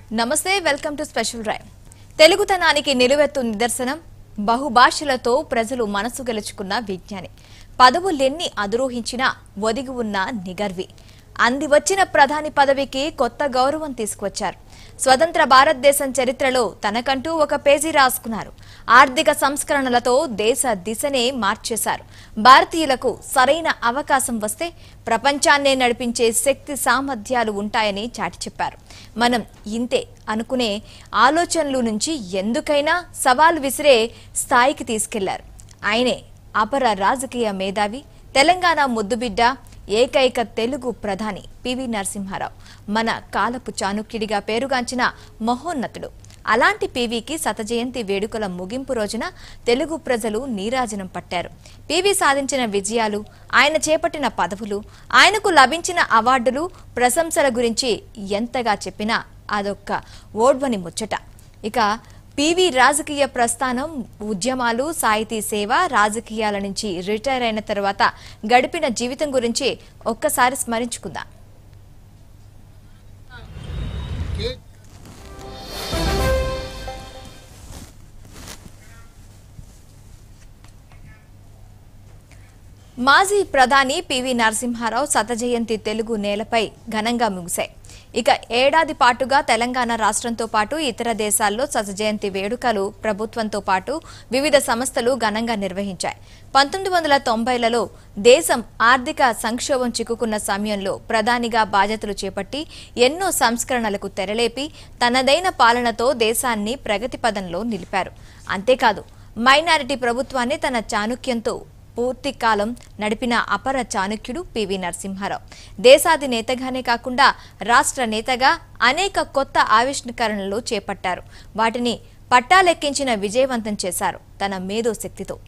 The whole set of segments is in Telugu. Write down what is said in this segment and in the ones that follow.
నమస్తే వెల్కమ్ టు స్పెషల్ డ్రైవ్ తెలుగుతనానికి నిలువెత్తు నిదర్శనం బహుభాషలతో ప్రజలు మనసు గెలుచుకున్న విజ్ఞాని పదవులెన్ని అధిరోహించినా ఒదిగి ఉన్న నిగర్వి అంది వచ్చిన ప్రధాని పదవికి కొత్త గౌరవం తీసుకువచ్చారు స్వతంత్ర భారతదేశం చరిత్రలో తనకంటూ ఒక పేజీ రాసుకున్నారు ఆర్థిక సంస్కరణలతో దేశ దిశనే మార్చేశారు భారతీయులకు సరైన అవకాశం వస్తే ప్రపంచాన్నే నడిపించే శక్తి సామర్థ్యాలు ఉంటాయని చాటి చెప్పారు మనం ఇంతే అనుకునే ఆలోచనలు నుంచి ఎందుకైనా సవాల్ విసిరే స్థాయికి తీసుకెళ్లారు ఆయనే అపర రాజకీయ మేధావి తెలంగాణ ముద్దుబిడ్డ ఏకైక తెలుగు ప్రధాని పివి నరసింహారావు మన కాలపు చాణుక్యుడిగా పేరుగాంచిన మహోన్నతుడు అలాంటి పీవీకి శతజయంతి వేడుకల ముగింపు రోజున తెలుగు ప్రజలు నీరాజనం పట్టారు పీవీ సాధించిన విజయాలు ఆయన చేపట్టిన పదవులు ఆయనకు లభించిన అవార్డులు ప్రశంసల గురించి ఎంతగా చెప్పినా అదొక్క ఓడ్వని ముచ్చట ఇక పివి రాజకీయ ప్రస్థానం ఉద్యమాలు సాహితీ సేవ రాజకీయాల నుంచి రిటైర్ అయిన తర్వాత గడిపిన జీవితం గురించి ఒక్కసారి స్మరించుకుందాం మాజీ ప్రధాని పివి నరసింహారావు శతజయంతి తెలుగు నేలపై ఘనంగా ముగిశాయి ఇక ఏడాది పాటుగా తెలంగాణ రాష్ట్రంతో పాటు ఇతర దేశాల్లో శతజయంతి వేడుకలు ప్రభుత్వంతో పాటు వివిధ సంస్థలు ఘనంగా నిర్వహించాయి పంతొమ్మిది వందల తొంభైలలో దేశం ఆర్థిక సంక్షోభం చిక్కుకున్న సమయంలో ప్రధానిగా బాధ్యతలు చేపట్టి ఎన్నో సంస్కరణలకు తెరలేపి తనదైన పాలనతో దేశాన్ని ప్రగతి పదంలో నిలిపారు అంతేకాదు మైనారిటీ ప్రభుత్వాన్ని తన చాణుక్యంతో పూర్తి కాలం నడిపిన అపర చాణక్యుడు పివి నరసింహారావు దేశాధినేతగానే కాకుండా రాష్ట్ర నేతగా అనేక కొత్త ఆవిష్కరణలు చేపట్టారు వాటిని పట్టాలెక్కించిన విజయవంతం చేశారు తన మేధో శక్తితో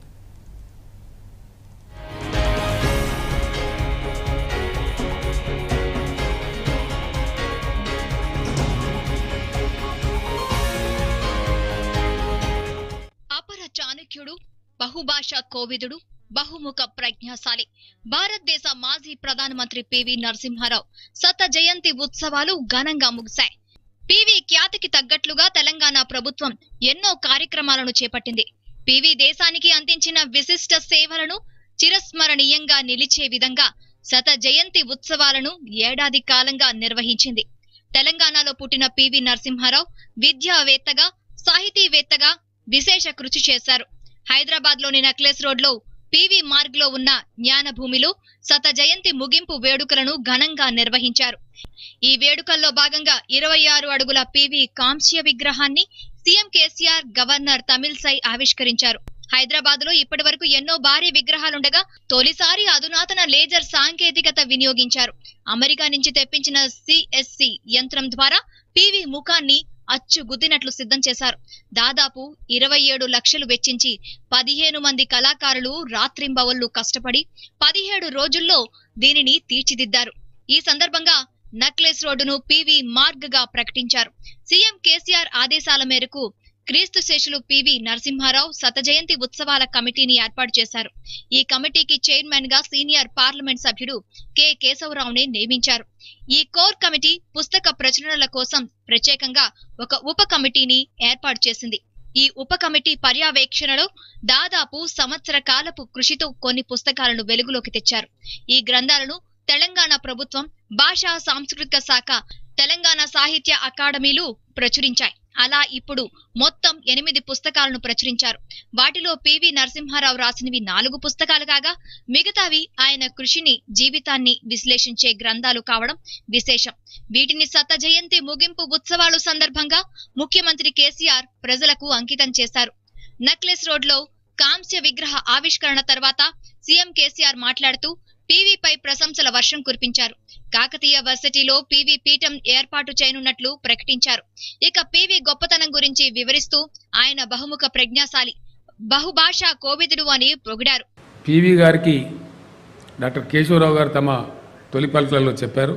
అపర చాణక్యుడు బహుభాష కోవిదుడు బహుముఖ ప్రజ్ఞాశాలి భారతదేశ మాజీ ప్రధానమంత్రి పివి నరసింహారావు శత జయంతి ఉత్సవాలు ఘనంగా ముగిశాయి పివి ఖ్యాతికి తగ్గట్లుగా తెలంగాణ ప్రభుత్వం ఎన్నో కార్యక్రమాలను చేపట్టింది పివి దేశానికి అందించిన విశిష్ట సేవలను చిరస్మరణీయంగా నిలిచే విధంగా శత జయంతి ఉత్సవాలను ఏడాది కాలంగా నిర్వహించింది తెలంగాణలో పుట్టిన పివి నరసింహారావు విద్యావేత్తగా సాహితీవేత్తగా విశేష కృషి చేశారు హైదరాబాద్ లోని నెక్లెస్ రోడ్ లో పివి మార్గ్ లో ఉన్న జ్ఞానభూమిలో శత జయంతి ముగింపు వేడుకలను ఘనంగా నిర్వహించారు ఈ వేడుకల్లో భాగంగా ఇరవై ఆరు అడుగుల పివి కాంస్య విగ్రహాన్ని సీఎం కేసీఆర్ గవర్నర్ తమిళసై ఆవిష్కరించారు హైదరాబాద్ లో ఇప్పటి వరకు ఎన్నో భారీ విగ్రహాలుండగా తొలిసారి అధునాతన లేజర్ సాంకేతికత వినియోగించారు అమెరికా నుంచి తెప్పించిన సిఎస్సి యంత్రం ద్వారా పివి ముఖాన్ని అచ్చు గుద్దినట్లు సిద్ధం చేశారు దాదాపు ఇరవై ఏడు లక్షలు వెచ్చించి పదిహేను మంది కళాకారులు రాత్రింబవళ్లు కష్టపడి పదిహేడు రోజుల్లో దీనిని తీర్చిదిద్దారు ఈ సందర్భంగా నక్లెస్ రోడ్డును పివి మార్గ్ గా ప్రకటించారు సీఎం కేసీఆర్ ఆదేశాల మేరకు క్రీస్తు శేషులు పివి నరసింహారావు శత జయంతి ఉత్సవాల కమిటీని ఏర్పాటు చేశారు ఈ కమిటీకి చైర్మన్ గా సీనియర్ పార్లమెంట్ సభ్యుడు కె కేశవరావుని నియమించారు ఈ కోర్ కమిటీ పుస్తక ప్రచురణల కోసం ప్రత్యేకంగా ఒక ఉప కమిటీని ఏర్పాటు చేసింది ఈ ఉప కమిటీ పర్యవేక్షణలో దాదాపు సంవత్సర కాలపు కృషితో కొన్ని పుస్తకాలను వెలుగులోకి తెచ్చారు ఈ గ్రంథాలను తెలంగాణ ప్రభుత్వం భాషా సాంస్కృతిక శాఖ తెలంగాణ సాహిత్య అకాడమీలు ప్రచురించాయి అలా ఇప్పుడు మొత్తం ఎనిమిది పుస్తకాలను ప్రచురించారు వాటిలో పివి నరసింహారావు రాసినవి నాలుగు పుస్తకాలు కాగా మిగతావి ఆయన కృషిని జీవితాన్ని విశ్లేషించే గ్రంథాలు కావడం విశేషం వీటిని శత జయంతి ముగింపు ఉత్సవాలు సందర్భంగా ముఖ్యమంత్రి కేసీఆర్ ప్రజలకు అంకితం చేశారు నక్లెస్ రోడ్ లో కాంస్య విగ్రహ ఆవిష్కరణ తర్వాత సీఎం కేసీఆర్ మాట్లాడుతూ పీవీపై ప్రశంసల వర్షం కురిపించారు కాకతీయ వర్సిటీలో పీవీ పీఠం ఏర్పాటు చేయనున్నట్లు ప్రకటించారు ఇక పీవీ గొప్పతనం గురించి వివరిస్తూ ఆయన బహుముఖ ప్రజ్ఞాశాలి బహుభాషా కోవిదుడు అని పొగిడారు పివి గారికి డాక్టర్ కేశవరావు గారు తమ తొలి పలకలలో చెప్పారు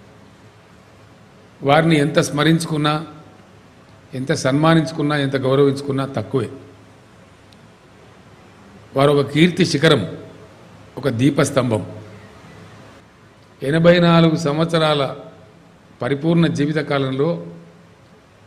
వారిని ఎంత స్మరించుకున్నా ఎంత సన్మానించుకున్నా ఎంత గౌరవించుకున్నా తక్కువే వారు ఒక కీర్తి శిఖరం ఒక దీపస్తంభం ఎనభై నాలుగు సంవత్సరాల పరిపూర్ణ జీవిత కాలంలో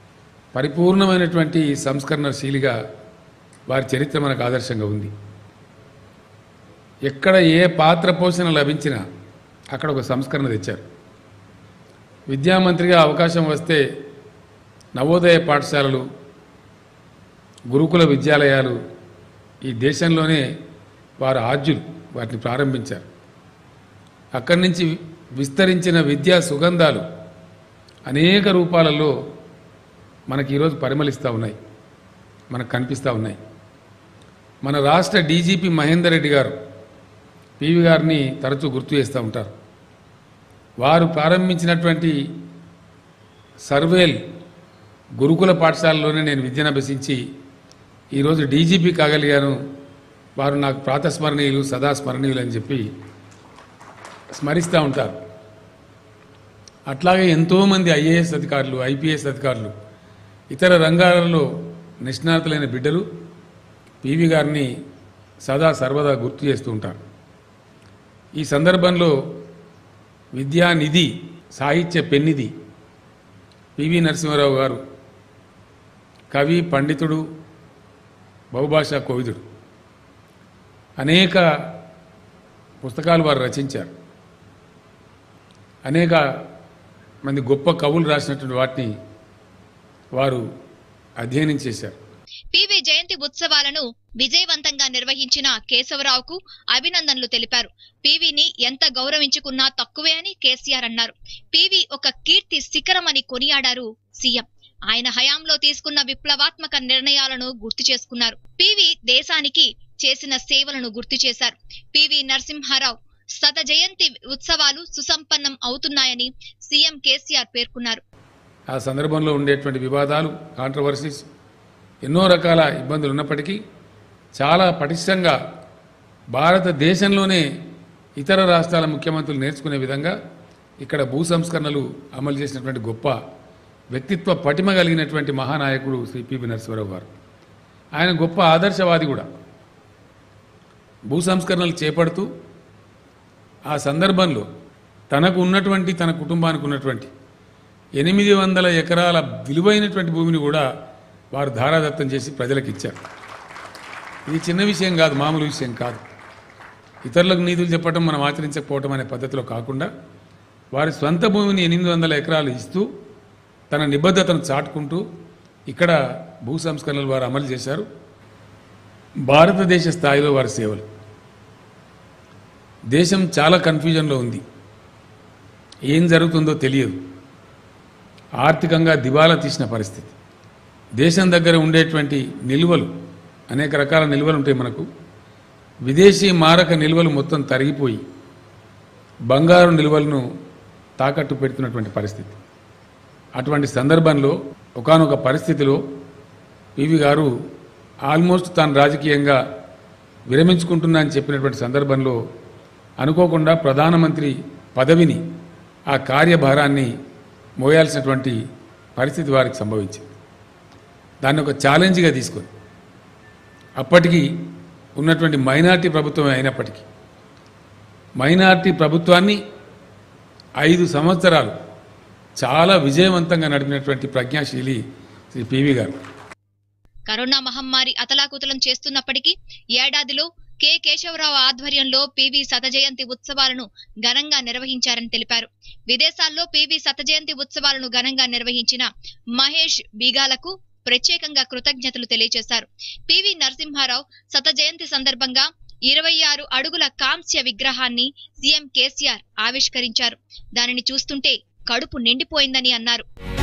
పరిపూర్ణమైనటువంటి సంస్కరణశీలిగా వారి చరిత్ర మనకు ఆదర్శంగా ఉంది ఎక్కడ ఏ పాత్ర పోషణ లభించినా అక్కడ ఒక సంస్కరణ తెచ్చారు విద్యామంత్రిగా అవకాశం వస్తే నవోదయ పాఠశాలలు గురుకుల విద్యాలయాలు ఈ దేశంలోనే వారు ఆద్యులు వాటిని ప్రారంభించారు అక్కడి నుంచి విస్తరించిన విద్యా సుగంధాలు అనేక రూపాలలో మనకి ఈరోజు పరిమళిస్తూ ఉన్నాయి మనకు కనిపిస్తూ ఉన్నాయి మన రాష్ట్ర డీజీపీ మహేందర్ రెడ్డి గారు పివి గారిని తరచూ గుర్తు చేస్తూ ఉంటారు వారు ప్రారంభించినటువంటి సర్వేల్ గురుకుల పాఠశాలలోనే నేను విద్యను అభ్యసించి ఈరోజు డీజీపీ కాగలిగాను వారు నాకు ప్రాతస్మరణీయులు సదా స్మరణీయులు అని చెప్పి స్మరిస్తూ ఉంటారు అట్లాగే ఎంతోమంది ఐఏఎస్ అధికారులు ఐపీఎస్ అధికారులు ఇతర రంగాలలో నిష్ణాతులైన బిడ్డలు పివి గారిని సదా సర్వదా గుర్తు చేస్తూ ఉంటారు ఈ సందర్భంలో విద్యానిధి సాహిత్య పెన్నిధి పివి నరసింహారావు గారు కవి పండితుడు బహుభాషా కోవిదుడు అనేక పుస్తకాలు వారు రచించారు అనేక మంది గొప్ప కవులు రాసినటువంటి వాటిని వారు అధ్యయనం చేశారు పివి జయంతి ఉత్సవాలను విజయవంతంగా నిర్వహించిన కేశవరావుకు అభినందనలు తెలిపారు పివిని ఎంత గౌరవించుకున్నా తక్కువే అని కేసీఆర్ అన్నారు పివి ఒక కీర్తి శిఖరమని కొనియాడారు సీఎం ఆయన హయాంలో తీసుకున్న విప్లవాత్మక నిర్ణయాలను గుర్తు చేసుకున్నారు పివి దేశానికి చేసిన సేవలను గుర్తు చేశారు పివి నరసింహారావు శత జయంతి ఉత్సవాలు సుసంపన్నం అవుతున్నాయని సీఎం కేసీఆర్ పేర్కొన్నారు ఆ సందర్భంలో ఉండేటువంటి వివాదాలు కాంట్రవర్సీస్ ఎన్నో రకాల ఇబ్బందులు ఉన్నప్పటికీ చాలా పటిష్టంగా భారతదేశంలోనే ఇతర రాష్ట్రాల ముఖ్యమంత్రులు నేర్చుకునే విధంగా ఇక్కడ భూ సంస్కరణలు అమలు చేసినటువంటి గొప్ప వ్యక్తిత్వ పటిమ కలిగినటువంటి మహానాయకుడు శ్రీ పివి నరసింహారావు గారు ఆయన గొప్ప ఆదర్శవాది కూడా భూ సంస్కరణలు చేపడుతూ ఆ సందర్భంలో తనకు ఉన్నటువంటి తన కుటుంబానికి ఉన్నటువంటి ఎనిమిది వందల ఎకరాల విలువైనటువంటి భూమిని కూడా వారు ధారాదత్తం చేసి ప్రజలకు ఇచ్చారు ఇది చిన్న విషయం కాదు మామూలు విషయం కాదు ఇతరులకు నీతులు చెప్పటం మనం ఆచరించకపోవటం అనే పద్ధతిలో కాకుండా వారి స్వంత భూమిని ఎనిమిది వందల ఎకరాలు ఇస్తూ తన నిబద్ధతను చాటుకుంటూ ఇక్కడ భూ సంస్కరణలు వారు అమలు చేశారు భారతదేశ స్థాయిలో వారి సేవలు దేశం చాలా కన్ఫ్యూజన్లో ఉంది ఏం జరుగుతుందో తెలియదు ఆర్థికంగా దివాలా తీసిన పరిస్థితి దేశం దగ్గర ఉండేటువంటి నిల్వలు అనేక రకాల నిల్వలు ఉంటాయి మనకు విదేశీ మారక నిల్వలు మొత్తం తరిగిపోయి బంగారు నిల్వలను తాకట్టు పెడుతున్నటువంటి పరిస్థితి అటువంటి సందర్భంలో ఒకానొక పరిస్థితిలో పివి గారు ఆల్మోస్ట్ తాను రాజకీయంగా విరమించుకుంటున్నా అని చెప్పినటువంటి సందర్భంలో అనుకోకుండా ప్రధానమంత్రి పదవిని ఆ కార్యభారాన్ని మోయాల్సినటువంటి పరిస్థితి వారికి సంభవించింది దాన్ని ఒక ఛాలెంజ్గా తీసుకొని అప్పటికి ఉన్నటువంటి మైనార్టీ ప్రభుత్వం అయినప్పటికీ మైనార్టీ ప్రభుత్వాన్ని ఐదు సంవత్సరాలు చాలా విజయవంతంగా నడిపినటువంటి ప్రజ్ఞాశీలి శ్రీ పివి గారు కరోనా మహమ్మారి అతలాకుతలం చేస్తున్నప్పటికీ ఏడాదిలో కె కేశవరావు ఆధ్వర్యంలో పివి శత జయంతి ఉత్సవాలను ఘనంగా నిర్వహించారని తెలిపారు విదేశాల్లో పివి శత జయంతి ఉత్సవాలను ఘనంగా నిర్వహించిన మహేష్ బీగాలకు ప్రత్యేకంగా కృతజ్ఞతలు తెలియజేశారు పివి నరసింహారావు శత జయంతి సందర్భంగా ఇరవై ఆరు అడుగుల కాంస్య విగ్రహాన్ని సీఎం కేసీఆర్ ఆవిష్కరించారు దానిని చూస్తుంటే కడుపు నిండిపోయిందని అన్నారు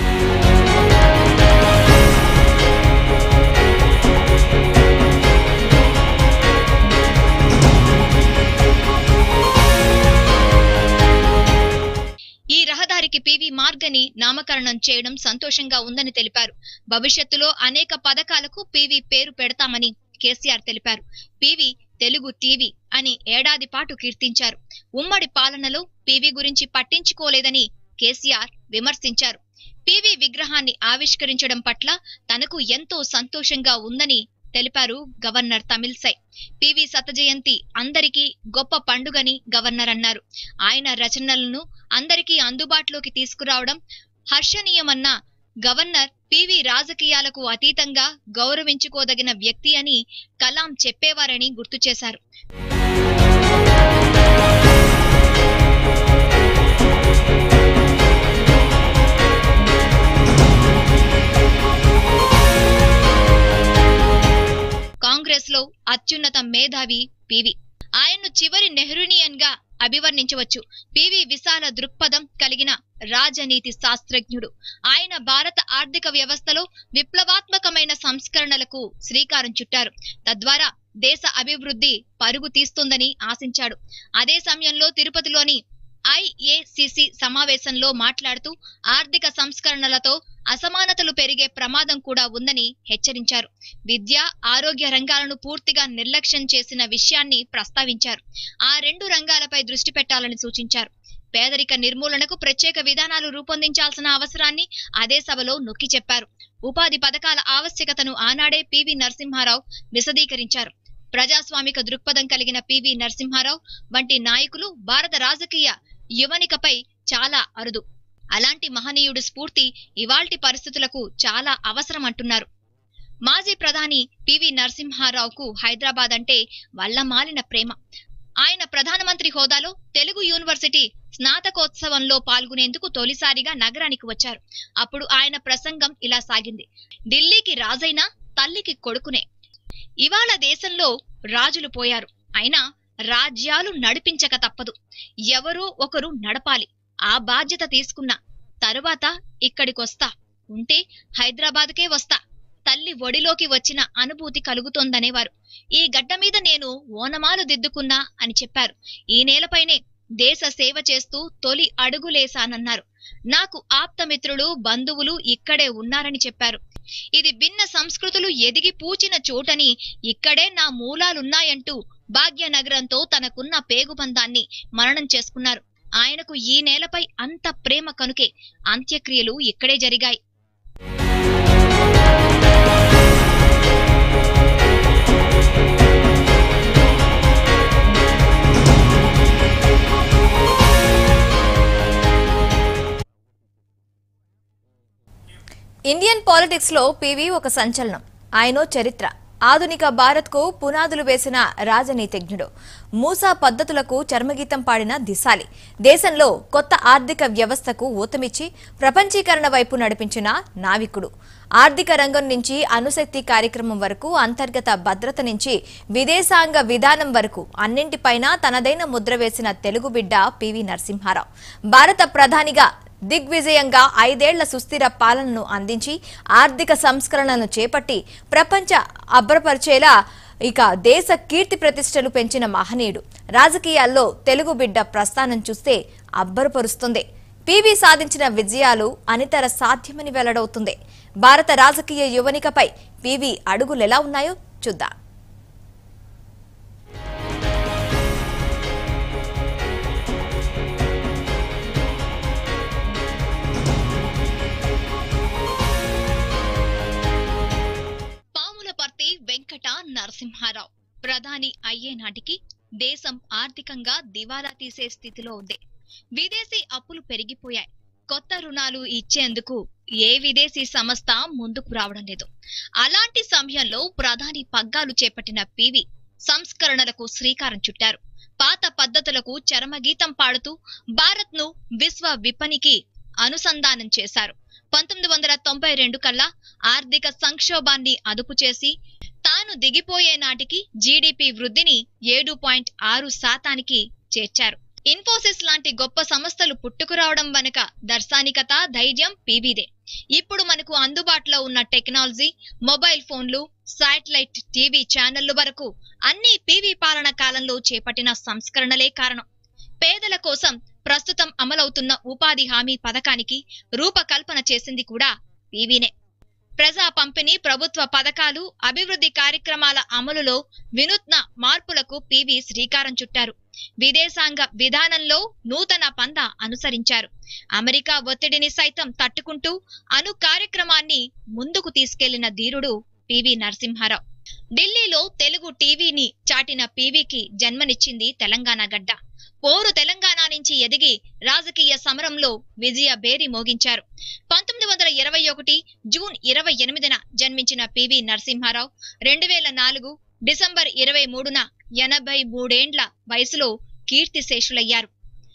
ఈ రహదారికి పివి మార్గని నామకరణం చేయడం సంతోషంగా ఉందని తెలిపారు భవిష్యత్తులో అనేక పథకాలకు పివి పేరు పెడతామని కేసీఆర్ తెలిపారు పివి తెలుగు టీవీ అని ఏడాది పాటు కీర్తించారు ఉమ్మడి పాలనలో పివి గురించి పట్టించుకోలేదని కేసీఆర్ విమర్శించారు పివి విగ్రహాన్ని ఆవిష్కరించడం పట్ల తనకు ఎంతో సంతోషంగా ఉందని తెలిపారు గవర్నర్ తమిళసై పివి శత జయంతి అందరికీ గొప్ప పండుగని గవర్నర్ అన్నారు ఆయన రచనలను అందరికీ అందుబాటులోకి తీసుకురావడం హర్షణీయమన్న గవర్నర్ పివి రాజకీయాలకు అతీతంగా గౌరవించుకోదగిన వ్యక్తి అని కలాం చెప్పేవారని గుర్తు చేశారు కాంగ్రెస్ లో అత్యున్నత మేధావి పివి ఆయన్ను చివరి నెహ్రూనియన్ గా అభివర్ణించవచ్చు పివి విశాల దృక్పథం కలిగిన రాజనీతి శాస్త్రజ్ఞుడు ఆయన భారత ఆర్థిక వ్యవస్థలో విప్లవాత్మకమైన సంస్కరణలకు శ్రీకారం చుట్టారు తద్వారా దేశ అభివృద్ధి పరుగు తీస్తుందని ఆశించాడు అదే సమయంలో తిరుపతిలోని ఐఏసిసి సమావేశంలో మాట్లాడుతూ ఆర్థిక సంస్కరణలతో అసమానతలు పెరిగే ప్రమాదం కూడా ఉందని హెచ్చరించారు విద్య ఆరోగ్య రంగాలను పూర్తిగా నిర్లక్ష్యం చేసిన విషయాన్ని ప్రస్తావించారు ఆ రెండు రంగాలపై దృష్టి పెట్టాలని సూచించారు పేదరిక నిర్మూలనకు ప్రత్యేక విధానాలు రూపొందించాల్సిన అవసరాన్ని అదే సభలో నొక్కి చెప్పారు ఉపాధి పథకాల ఆవశ్యకతను ఆనాడే పివి నరసింహారావు విశదీకరించారు ప్రజాస్వామిక దృక్పథం కలిగిన పివి నరసింహారావు వంటి నాయకులు భారత రాజకీయ యువనికపై చాలా అరుదు అలాంటి మహనీయుడు స్ఫూర్తి ఇవాల్టి పరిస్థితులకు చాలా అవసరం అంటున్నారు మాజీ ప్రధాని పివి నరసింహారావుకు హైదరాబాద్ అంటే వల్లమాలిన ప్రేమ ఆయన ప్రధానమంత్రి హోదాలో తెలుగు యూనివర్సిటీ స్నాతకోత్సవంలో పాల్గొనేందుకు తొలిసారిగా నగరానికి వచ్చారు అప్పుడు ఆయన ప్రసంగం ఇలా సాగింది ఢిల్లీకి రాజైనా తల్లికి కొడుకునే ఇవాళ దేశంలో రాజులు పోయారు అయినా రాజ్యాలు నడిపించక తప్పదు ఎవరో ఒకరు నడపాలి ఆ బాధ్యత తీసుకున్నా తరువాత ఇక్కడికొస్తా ఉంటే హైదరాబాద్కే వస్తా తల్లి ఒడిలోకి వచ్చిన అనుభూతి కలుగుతోందనేవారు ఈ గడ్డ మీద నేను ఓనమాలు దిద్దుకున్నా అని చెప్పారు ఈ నేలపైనే దేశ సేవ చేస్తూ తొలి అడుగులేశానన్నారు నాకు ఆప్తమిత్రులు బంధువులు ఇక్కడే ఉన్నారని చెప్పారు ఇది భిన్న సంస్కృతులు ఎదిగి పూచిన చోటని ఇక్కడే నా మూలాలున్నాయంటూ భాగ్యనగరంతో తనకున్న పేగుబంధాన్ని మననం చేసుకున్నారు ఆయనకు ఈ నేలపై అంత ప్రేమ కనుకే అంత్యక్రియలు ఇక్కడే జరిగాయి ఇండియన్ పాలిటిక్స్ లో పివి ఒక సంచలనం ఆయనో చరిత్ర ఆధునిక భారత్కు పునాదులు వేసిన రాజనీతిజ్ఞుడు మూసా పద్ధతులకు చర్మగీతం పాడిన దిశాలి దేశంలో కొత్త ఆర్థిక వ్యవస్థకు ఊతమిచ్చి ప్రపంచీకరణ వైపు నడిపించిన నావికుడు ఆర్థిక రంగం నుంచి అణుశక్తి కార్యక్రమం వరకు అంతర్గత భద్రత నుంచి విదేశాంగ విధానం వరకు అన్నింటిపైన తనదైన ముద్ర వేసిన తెలుగు బిడ్డ పివి నరసింహారావు భారత ప్రధానిగా దిగ్విజయంగా ఐదేళ్ల సుస్థిర పాలనను అందించి ఆర్థిక సంస్కరణలను చేపట్టి ప్రపంచ అభ్రపరిచేలా ఇక దేశ కీర్తి ప్రతిష్టలు పెంచిన మహనీయుడు రాజకీయాల్లో తెలుగు బిడ్డ ప్రస్థానం చూస్తే అబ్బరపరుస్తుంది పివి సాధించిన విజయాలు అనితర సాధ్యమని వెల్లడవుతుంది భారత రాజకీయ యువనికపై పివి అడుగులెలా ఉన్నాయో చూద్దాం పాములపర్తి వెంకట నరసింహారావు ప్రధాని అయ్యే నాటికి దేశం ఆర్థికంగా దివాలా తీసే స్థితిలో ఉంది విదేశీ అప్పులు పెరిగిపోయాయి కొత్త రుణాలు ఇచ్చేందుకు ఏ విదేశీ సంస్థ ముందుకు రావడం లేదు అలాంటి సమయంలో ప్రధాని పగ్గాలు చేపట్టిన పివి సంస్కరణలకు శ్రీకారం చుట్టారు పాత పద్ధతులకు చరమగీతం పాడుతూ భారత్ ను విశ్వ విపణికి అనుసంధానం చేశారు పంతొమ్మిది వందల తొంభై రెండు కల్లా ఆర్థిక సంక్షోభాన్ని అదుపు చేసి తాను దిగిపోయే నాటికి జీడిపి వృద్ధిని ఏడు పాయింట్ ఆరు శాతానికి చేర్చారు ఇన్ఫోసిస్ లాంటి గొప్ప సంస్థలు పుట్టుకురావడం వెనుక దర్శానికత ధైర్యం పీవీదే ఇప్పుడు మనకు అందుబాటులో ఉన్న టెక్నాలజీ మొబైల్ ఫోన్లు శాటిలైట్ టీవీ ఛానళ్లు వరకు అన్ని పీవీ పాలన కాలంలో చేపట్టిన సంస్కరణలే కారణం పేదల కోసం ప్రస్తుతం అమలవుతున్న ఉపాధి హామీ పథకానికి రూపకల్పన చేసింది కూడా పీవీనే ప్రజా పంపిణీ ప్రభుత్వ పథకాలు అభివృద్ధి కార్యక్రమాల అమలులో వినూత్న మార్పులకు పివి శ్రీకారం చుట్టారు విదేశాంగ విధానంలో నూతన పంద అనుసరించారు అమెరికా ఒత్తిడిని సైతం తట్టుకుంటూ అణు కార్యక్రమాన్ని ముందుకు తీసుకెళ్లిన ధీరుడు పివి నరసింహారావు ఢిల్లీలో తెలుగు టీవీని చాటిన పీవీకి జన్మనిచ్చింది తెలంగాణ గడ్డ పోరు తెలంగాణ నుంచి ఎదిగి రాజకీయ సమరంలో విజయ బేరి మోగించారు పంతొమ్మిది వందల ఇరవై ఒకటి జూన్ ఇరవై ఎనిమిదిన జన్మించిన పివి నరసింహారావు రెండు వేల నాలుగు డిసెంబర్ ఇరవై మూడున ఎనభై మూడేండ్ల వయసులో కీర్తిశేషులయ్యారు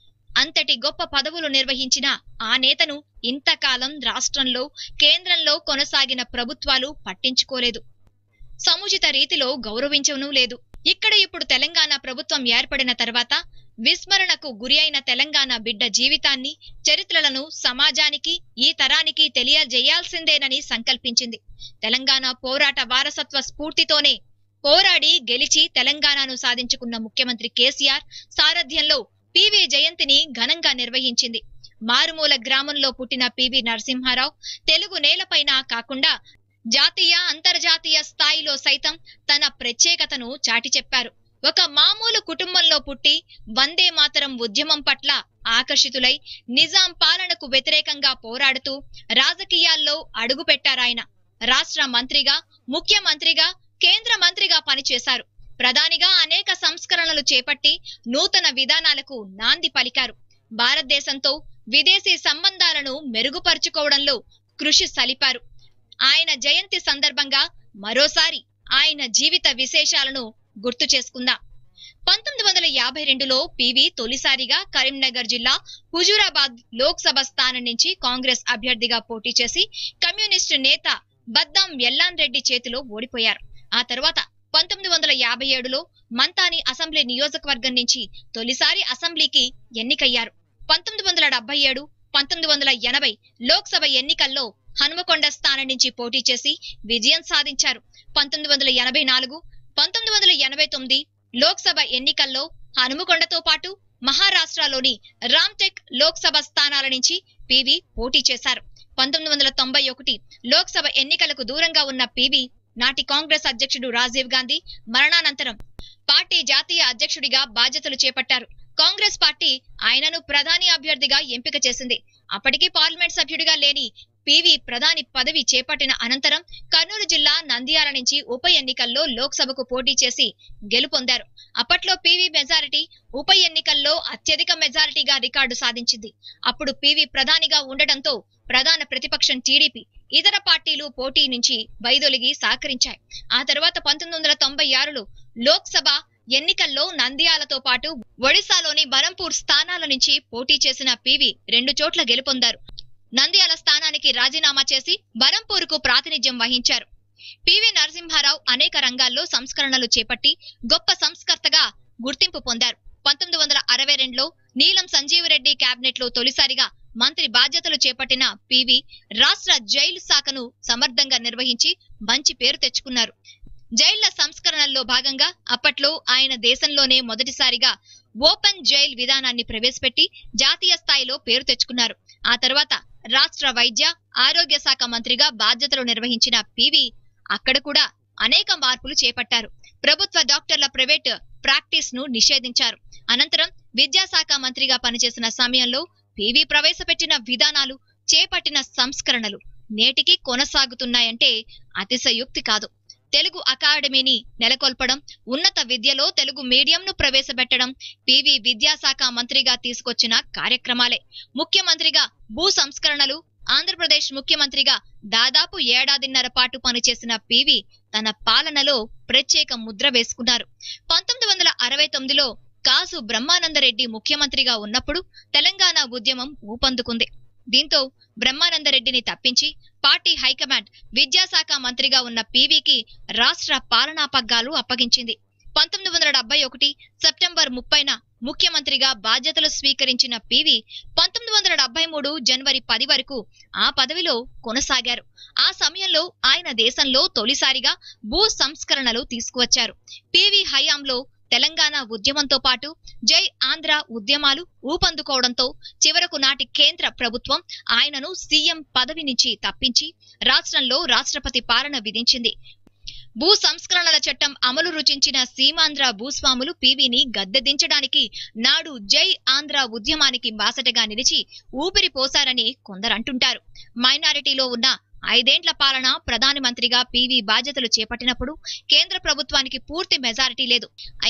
అంతటి గొప్ప పదవులు నిర్వహించిన ఆ నేతను ఇంతకాలం రాష్ట్రంలో కేంద్రంలో కొనసాగిన ప్రభుత్వాలు పట్టించుకోలేదు సముచిత రీతిలో గౌరవించను లేదు ఇక్కడ ఇప్పుడు తెలంగాణ ప్రభుత్వం ఏర్పడిన తర్వాత విస్మరణకు గురి అయిన తెలంగాణ బిడ్డ జీవితాన్ని చరిత్రలను సమాజానికి ఈ తరానికి తెలియజేయాల్సిందేనని సంకల్పించింది తెలంగాణ పోరాట వారసత్వ స్ఫూర్తితోనే పోరాడి గెలిచి తెలంగాణను సాధించుకున్న ముఖ్యమంత్రి కేసీఆర్ సారథ్యంలో పివి జయంతిని ఘనంగా నిర్వహించింది మారుమూల గ్రామంలో పుట్టిన పివి నరసింహారావు తెలుగు నేలపైన కాకుండా జాతీయ అంతర్జాతీయ స్థాయిలో సైతం తన ప్రత్యేకతను చాటి చెప్పారు ఒక మామూలు కుటుంబంలో పుట్టి వందే మాతరం ఉద్యమం పట్ల ఆకర్షితులై నిజాం పాలనకు వ్యతిరేకంగా పోరాడుతూ రాజకీయాల్లో అడుగుపెట్టారాయన రాష్ట్ర మంత్రిగా ముఖ్యమంత్రిగా కేంద్ర మంత్రిగా పనిచేశారు ప్రధానిగా అనేక సంస్కరణలు చేపట్టి నూతన విధానాలకు నాంది పలికారు భారతదేశంతో విదేశీ సంబంధాలను మెరుగుపరుచుకోవడంలో కృషి సలిపారు ఆయన జయంతి సందర్భంగా మరోసారి ఆయన జీవిత విశేషాలను గుర్తు చేసుకుందాం పంతొమ్మిది వందల యాభై రెండులో పివి తొలిసారిగా కరీంనగర్ జిల్లా హుజూరాబాద్ లోక్సభ స్థానం నుంచి కాంగ్రెస్ అభ్యర్థిగా పోటీ చేసి కమ్యూనిస్టు నేత బద్దాం ఎల్లాన్ రెడ్డి చేతిలో ఓడిపోయారు ఆ తర్వాత పంతొమ్మిది వందల యాభై ఏడులో మంతాని అసెంబ్లీ నియోజకవర్గం నుంచి తొలిసారి అసెంబ్లీకి ఎన్నికయ్యారు పంతొమ్మిది వందల డెబ్బై ఏడు పంతొమ్మిది వందల ఎనభై లోక్సభ ఎన్నికల్లో హనుమకొండ స్థానం నుంచి పోటీ చేసి విజయం సాధించారు పంతొమ్మిది వందల ఎనభై నాలుగు పంతొమ్మిది వందల ఎనభై తొమ్మిది లోక్సభ ఎన్నికల్లో హనుమకొండతో పాటు మహారాష్ట్రలోని రామ్టెక్ లోక్సభ స్థానాల నుంచి పివి పోటీ చేశారు పంతొమ్మిది వందల తొంభై ఒకటి లోక్సభ ఎన్నికలకు దూరంగా ఉన్న పివి నాటి కాంగ్రెస్ అధ్యక్షుడు రాజీవ్ గాంధీ మరణానంతరం పార్టీ జాతీయ అధ్యక్షుడిగా బాధ్యతలు చేపట్టారు కాంగ్రెస్ పార్టీ ఆయనను ప్రధాని అభ్యర్థిగా ఎంపిక చేసింది అప్పటికి పార్లమెంట్ సభ్యుడిగా లేని పివి ప్రధాని పదవి చేపట్టిన అనంతరం కర్నూలు జిల్లా నంద్యాల నుంచి ఉప ఎన్నికల్లో లోక్సభకు పోటీ చేసి గెలుపొందారు అప్పట్లో పివి మెజారిటీ ఉప ఎన్నికల్లో అత్యధిక మెజారిటీగా రికార్డు సాధించింది అప్పుడు పివి ప్రధానిగా ఉండటంతో ప్రధాన ప్రతిపక్షం టీడీపీ ఇతర పార్టీలు పోటీ నుంచి వైదొలిగి సహకరించాయి ఆ తర్వాత పంతొమ్మిది వందల తొంభై ఆరులో లోక్సభ ఎన్నికల్లో నంద్యాలతో పాటు ఒడిశాలోని బరంపూర్ స్థానాల నుంచి పోటీ చేసిన పివి రెండు చోట్ల గెలుపొందారు నంద్యాల స్థానానికి రాజీనామా చేసి బరంపూర్ కు ప్రాతినిధ్యం వహించారు పివి నరసింహారావు అనేక రంగాల్లో సంస్కరణలు చేపట్టి గొప్ప సంస్కర్తగా గుర్తింపు పొందారు పంతొమ్మిది వందల అరవై రెండులో నీలం సంజీవరెడ్డి కేబినెట్ లో తొలిసారిగా మంత్రి బాధ్యతలు చేపట్టిన పివి రాష్ట్ర జైలు శాఖను సమర్థంగా నిర్వహించి మంచి పేరు తెచ్చుకున్నారు జైళ్ల సంస్కరణల్లో భాగంగా అప్పట్లో ఆయన దేశంలోనే మొదటిసారిగా ఓపెన్ జైల్ విధానాన్ని ప్రవేశపెట్టి జాతీయ స్థాయిలో పేరు తెచ్చుకున్నారు ఆ తర్వాత రాష్ట్ర వైద్య ఆరోగ్య శాఖ మంత్రిగా బాధ్యతలు నిర్వహించిన పివి అక్కడ కూడా అనేక మార్పులు చేపట్టారు ప్రభుత్వ డాక్టర్ల ప్రైవేట్ ప్రాక్టీస్ ను నిషేధించారు అనంతరం విద్యాశాఖ మంత్రిగా పనిచేసిన సమయంలో పివి ప్రవేశపెట్టిన విధానాలు చేపట్టిన సంస్కరణలు నేటికి కొనసాగుతున్నాయంటే అతిశయోక్తి కాదు తెలుగు అకాడమీని నెలకొల్పడం ఉన్నత విద్యలో తెలుగు మీడియంను ప్రవేశపెట్టడం పివి విద్యాశాఖ మంత్రిగా తీసుకొచ్చిన కార్యక్రమాలే ముఖ్యమంత్రిగా భూ సంస్కరణలు ఆంధ్రప్రదేశ్ ముఖ్యమంత్రిగా దాదాపు ఏడాదిన్నర పాటు పనిచేసిన పివి తన పాలనలో ప్రత్యేక ముద్ర వేసుకున్నారు పంతొమ్మిది వందల అరవై తొమ్మిదిలో కాసు బ్రహ్మానందరెడ్డి ముఖ్యమంత్రిగా ఉన్నప్పుడు తెలంగాణ ఉద్యమం ఊపందుకుంది దీంతో బ్రహ్మానందరెడ్డిని తప్పించి పార్టీ హైకమాండ్ విద్యాశాఖ మంత్రిగా ఉన్న పీవీకి రాష్ట్ర పాలనా పగ్గాలు అప్పగించింది పంతొమ్మిది వందల డెబ్బై ఒకటి సెప్టెంబర్ ముప్పైన ముఖ్యమంత్రిగా బాధ్యతలు స్వీకరించిన పివి పంతొమ్మిది వందల డెబ్బై మూడు జనవరి పది వరకు ఆ పదవిలో కొనసాగారు ఆ సమయంలో ఆయన దేశంలో తొలిసారిగా భూ సంస్కరణలు తీసుకువచ్చారు పివి హయాంలో తెలంగాణ ఉద్యమంతో పాటు జై ఆంధ్ర ఉద్యమాలు ఊపందుకోవడంతో చివరకు నాటి కేంద్ర ప్రభుత్వం ఆయనను సీఎం పదవి నుంచి తప్పించి రాష్ట్రంలో రాష్ట్రపతి పాలన విధించింది భూ సంస్కరణల చట్టం అమలు రుచించిన సీమాంధ్ర భూస్వాములు పీవీని గద్దెదించడానికి నాడు జై ఆంధ్ర ఉద్యమానికి బాసటగా నిలిచి ఊపిరి పోశారని కొందరంటుంటారు మైనారిటీలో ఉన్న ఐదేండ్ల పాలన ప్రధానమంత్రిగా పీవీ బాధ్యతలు చేపట్టినప్పుడు కేంద్ర ప్రభుత్వానికి పూర్తి మెజారిటీ లేదు అయినా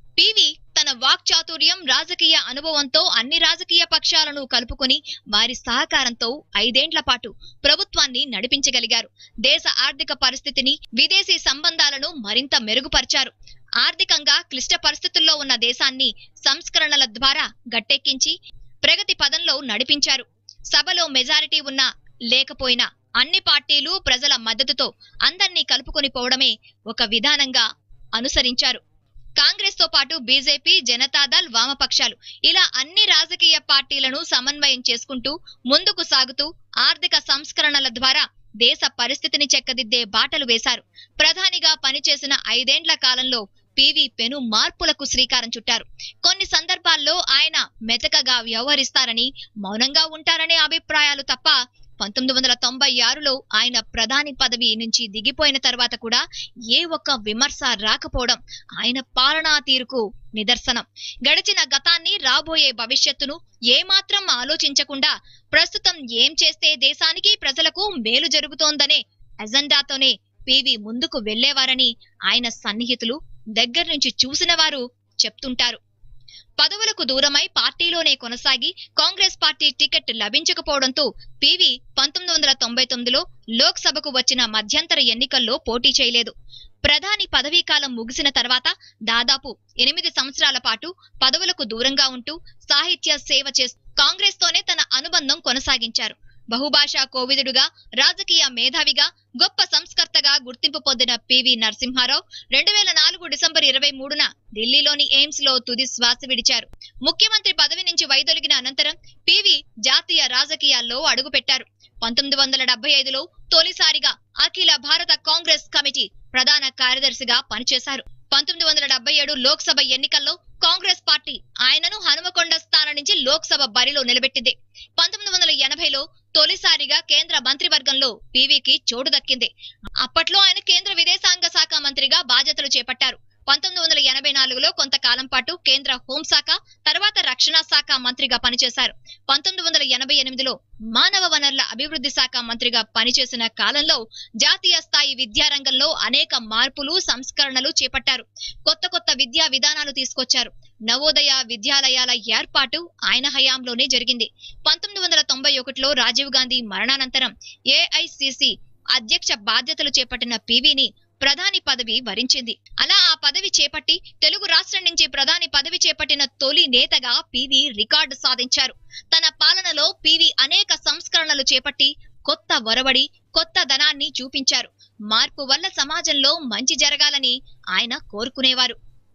పివి తన వాక్చాతుర్యం రాజకీయ అనుభవంతో అన్ని రాజకీయ పక్షాలను కలుపుకొని వారి సహకారంతో ఐదేండ్ల పాటు ప్రభుత్వాన్ని నడిపించగలిగారు దేశ ఆర్థిక పరిస్థితిని విదేశీ సంబంధాలను మరింత మెరుగుపరిచారు ఆర్థికంగా క్లిష్ట పరిస్థితుల్లో ఉన్న దేశాన్ని సంస్కరణల ద్వారా గట్టెక్కించి ప్రగతి పదంలో నడిపించారు సభలో మెజారిటీ ఉన్నా లేకపోయినా అన్ని పార్టీలు ప్రజల మద్దతుతో అందర్నీ కలుపుకొని పోవడమే ఒక విధానంగా అనుసరించారు కాంగ్రెస్ తో పాటు బీజేపీ జనతాదళ్ వామపక్షాలు ఇలా అన్ని రాజకీయ పార్టీలను సమన్వయం చేసుకుంటూ ముందుకు సాగుతూ ఆర్థిక సంస్కరణల ద్వారా దేశ పరిస్థితిని చెక్కదిద్దే బాటలు వేశారు ప్రధానిగా పనిచేసిన ఐదేండ్ల కాలంలో పివి పెను మార్పులకు శ్రీకారం చుట్టారు కొన్ని సందర్భాల్లో ఆయన మెతకగా వ్యవహరిస్తారని మౌనంగా ఉంటారనే అభిప్రాయాలు తప్ప పంతొమ్మిది వందల తొంభై ఆరులో ఆయన ప్రధాని పదవి నుంచి దిగిపోయిన తర్వాత కూడా ఏ ఒక్క విమర్శ రాకపోవడం ఆయన పాలనా తీరుకు నిదర్శనం గడిచిన గతాన్ని రాబోయే భవిష్యత్తును ఏమాత్రం ఆలోచించకుండా ప్రస్తుతం ఏం చేస్తే దేశానికి ప్రజలకు మేలు జరుగుతోందనే ఎజెండాతోనే పివి ముందుకు వెళ్లేవారని ఆయన సన్నిహితులు దగ్గర నుంచి చూసిన వారు చెప్తుంటారు పదవులకు దూరమై పార్టీలోనే కొనసాగి కాంగ్రెస్ పార్టీ టికెట్ లభించకపోవడంతో పివి పంతొమ్మిది వందల తొంభై తొమ్మిదిలో లోక్సభకు వచ్చిన మధ్యంతర ఎన్నికల్లో పోటీ చేయలేదు ప్రధాని పదవీ కాలం ముగిసిన తర్వాత దాదాపు ఎనిమిది సంవత్సరాల పాటు పదవులకు దూరంగా ఉంటూ సాహిత్య సేవ చేస్తూ కాంగ్రెస్ తోనే తన అనుబంధం కొనసాగించారు బహుభాషా కోవిదుడుగా రాజకీయ మేధావిగా గొప్ప సంస్కర్తగా గుర్తింపు పొందిన పివి నరసింహారావు రెండు వేల నాలుగు డిసెంబర్ ఇరవై మూడున ఢిల్లీలోని ఎయిమ్స్ లో తుది శ్వాస విడిచారు ముఖ్యమంత్రి పదవి నుంచి వైదొలిగిన అనంతరం పివి జాతీయ రాజకీయాల్లో అడుగుపెట్టారు పంతొమ్మిది వందల డెబ్బై ఐదులో తొలిసారిగా అఖిల భారత కాంగ్రెస్ కమిటీ ప్రధాన కార్యదర్శిగా పనిచేశారు పంతొమ్మిది వందల డెబ్బై ఏడు లోక్సభ ఎన్నికల్లో కాంగ్రెస్ పార్టీ ఆయనను హనుమకొండ స్థానం నుంచి లోక్సభ బరిలో నిలబెట్టింది పంతొమ్మిది వందల ఎనభైలో తొలిసారిగా కేంద్ర మంత్రివర్గంలో పీవీకి చోటు దక్కింది అప్పట్లో ఆయన కేంద్ర విదేశాంగ శాఖ మంత్రిగా బాధ్యతలు చేపట్టారు పంతొమ్మిది వందల ఎనభై నాలుగులో కొంతకాలం పాటు కేంద్ర హోంశాఖ తర్వాత రక్షణ శాఖ మంత్రిగా పనిచేశారు పంతొమ్మిది వందల ఎనభై ఎనిమిదిలో మానవ వనరుల అభివృద్ధి శాఖ మంత్రిగా పనిచేసిన కాలంలో జాతీయ స్థాయి విద్యారంగంలో అనేక మార్పులు సంస్కరణలు చేపట్టారు కొత్త కొత్త విద్యా విధానాలు తీసుకొచ్చారు నవోదయ విద్యాలయాల ఏర్పాటు ఆయన హయాంలోనే జరిగింది పంతొమ్మిది వందల తొంభై ఒకటిలో రాజీవ్ గాంధీ మరణానంతరం ఏఐసిసి అధ్యక్ష బాధ్యతలు చేపట్టిన పివిని ప్రధాని పదవి వరించింది అలా ఆ పదవి చేపట్టి తెలుగు రాష్ట్రం నుంచి ప్రధాని పదవి చేపట్టిన తొలి నేతగా పివి రికార్డు సాధించారు తన పాలనలో పివి అనేక సంస్కరణలు చేపట్టి కొత్త ఒరవడి కొత్త ధనాన్ని చూపించారు మార్పు వల్ల సమాజంలో మంచి జరగాలని ఆయన కోరుకునేవారు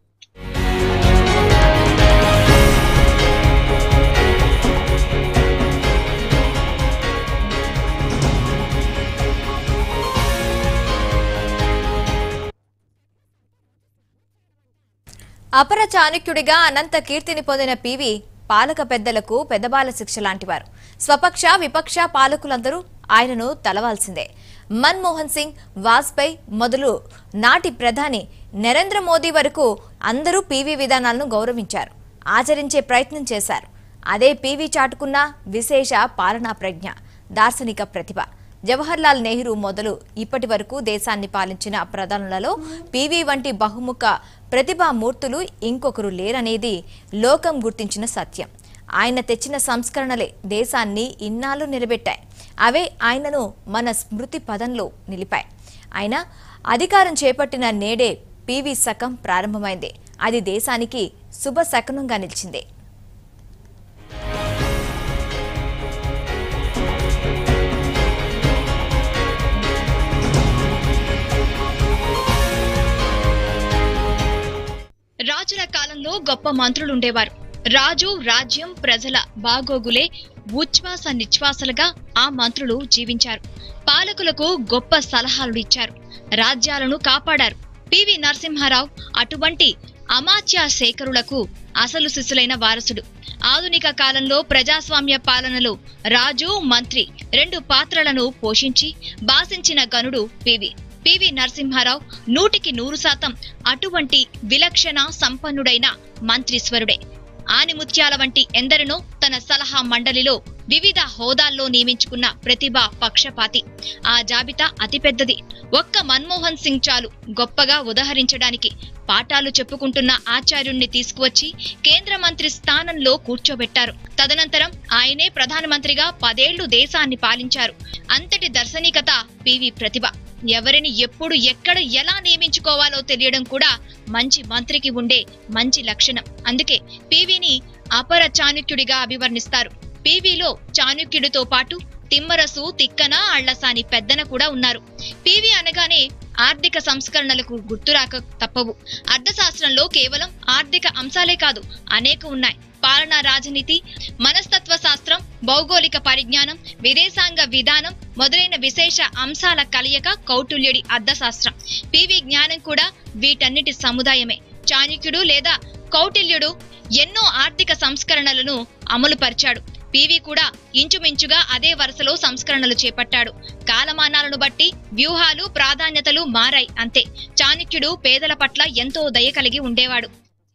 అపర చాణక్యుడిగా అనంత కీర్తిని పొందిన పివి పాలక పెద్దలకు పెద్దబాల శిక్ష లాంటివారు స్వపక్ష విపక్ష పాలకులందరూ ఆయనను తలవాల్సిందే మన్మోహన్ సింగ్ వాజ్పేయి మొదలు నాటి ప్రధాని నరేంద్ర మోదీ వరకు అందరూ పీవీ విధానాలను గౌరవించారు ఆచరించే ప్రయత్నం చేశారు అదే పీవీ చాటుకున్న విశేష పాలనా ప్రజ్ఞ దార్శనిక ప్రతిభ జవహర్లాల్ నెహ్రూ మొదలు ఇప్పటి వరకు దేశాన్ని పాలించిన ప్రధానులలో పీవీ వంటి బహుముఖ ప్రతిభామూర్తులు ఇంకొకరు లేరనేది లోకం గుర్తించిన సత్యం ఆయన తెచ్చిన సంస్కరణలే దేశాన్ని ఇన్నాళ్ళు నిలబెట్టాయి అవే ఆయనను మన స్మృతి పదంలో నిలిపాయి ఆయన అధికారం చేపట్టిన నేడే పీవీ శకం ప్రారంభమైంది అది దేశానికి శుభ శకనంగా నిలిచింది రాజుల కాలంలో గొప్ప మంత్రులుండేవారు రాజు రాజ్యం ప్రజల బాగోగులే ఉచ్ఛ్వాస నిశ్వాసలుగా ఆ మంత్రులు జీవించారు పాలకులకు గొప్ప సలహాలు ఇచ్చారు రాజ్యాలను కాపాడారు పివి నరసింహారావు అటువంటి అమాత్య శేఖరులకు అసలు శిశులైన వారసుడు ఆధునిక కాలంలో ప్రజాస్వామ్య పాలనలో రాజు మంత్రి రెండు పాత్రలను పోషించి బాసించిన గనుడు పివి పివి నరసింహారావు నూటికి నూరు శాతం అటువంటి విలక్షణ సంపన్నుడైన మంత్రీశ్వరుడే ఆనిముత్యాల వంటి ఎందరినో తన సలహా మండలిలో వివిధ హోదాల్లో నియమించుకున్న ప్రతిభా పక్షపాతి ఆ జాబితా అతిపెద్దది ఒక్క మన్మోహన్ సింగ్ చాలు గొప్పగా ఉదహరించడానికి పాఠాలు చెప్పుకుంటున్న ఆచార్యుణ్ణి తీసుకువచ్చి కేంద్ర మంత్రి స్థానంలో కూర్చోబెట్టారు తదనంతరం ఆయనే ప్రధానమంత్రిగా పదేళ్లు దేశాన్ని పాలించారు అంతటి దర్శనికత పివి ప్రతిభ ఎవరిని ఎప్పుడు ఎక్కడ ఎలా నియమించుకోవాలో తెలియడం కూడా మంచి మంత్రికి ఉండే మంచి లక్షణం అందుకే పివిని అపర చాణుక్యుడిగా అభివర్ణిస్తారు పివిలో చాణుక్యుడితో పాటు తిమ్మరసు తిక్కన అళ్లసాని పెద్దన కూడా ఉన్నారు పివి అనగానే ఆర్థిక సంస్కరణలకు గుర్తురాక తప్పవు అర్థశాస్త్రంలో కేవలం ఆర్థిక అంశాలే కాదు అనేక ఉన్నాయి పాలనా రాజనీతి మనస్తత్వ శాస్త్రం భౌగోళిక పరిజ్ఞానం విదేశాంగ విధానం మొదలైన విశేష అంశాల కలయిక కౌటుల్యుడి అర్థశాస్త్రం పివి జ్ఞానం కూడా వీటన్నిటి సముదాయమే చాణక్యుడు లేదా కౌటిల్యుడు ఎన్నో ఆర్థిక సంస్కరణలను అమలు పరిచాడు పివి కూడా ఇంచుమించుగా అదే వరుసలో సంస్కరణలు చేపట్టాడు కాలమానాలను బట్టి వ్యూహాలు ప్రాధాన్యతలు మారాయి అంతే చాణక్యుడు పేదల పట్ల ఎంతో దయ కలిగి ఉండేవాడు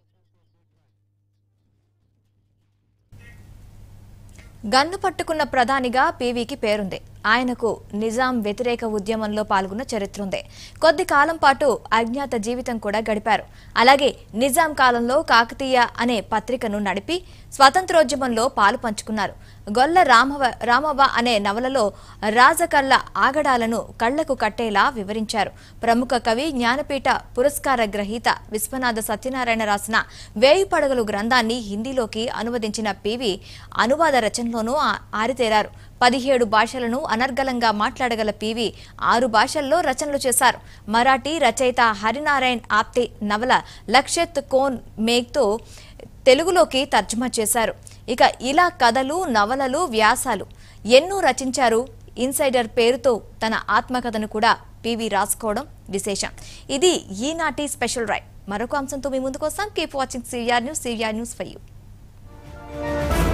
గన్ను పట్టుకున్న ప్రధానిగా పీవీకి పేరుంది ఆయనకు నిజాం వ్యతిరేక ఉద్యమంలో పాల్గొన్న చరిత్ర ఉంది కొద్ది కాలం పాటు అజ్ఞాత జీవితం కూడా గడిపారు అలాగే నిజాం కాలంలో కాకతీయ అనే పత్రికను నడిపి స్వాతంత్రోద్యమంలో పాలు పంచుకున్నారు గొల్ల రామవ రామవ్వ అనే నవలలో రాజకళ్ళ ఆగడాలను కళ్లకు కట్టేలా వివరించారు ప్రముఖ కవి జ్ఞానపీఠ పురస్కార గ్రహీత విశ్వనాథ సత్యనారాయణ రాసిన వేయి పడగలు గ్రంథాన్ని హిందీలోకి అనువదించిన పివి అనువాద రచనలోనూ ఆ- ఆరితేరారు పదిహేడు భాషలను అనర్గళంగా మాట్లాడగల పివి ఆరు భాషల్లో రచనలు చేశారు మరాఠీ రచయిత హరినారాయణ్ ఆప్తే నవల లక్షత్ కోన్ మేఘ్తో తెలుగులోకి తర్జుమా చేశారు ఇక ఇలా కథలు నవలలు వ్యాసాలు ఎన్నో రచించారు ఇన్సైడర్ పేరుతో తన ఆత్మకథను కూడా పివి రాసుకోవడం విశేషం ఇది ఈనాటి స్పెషల్ రైట్ మరొక అంశంతో మీ ముందుకు వస్తాం keep watching CVR news CVR news for you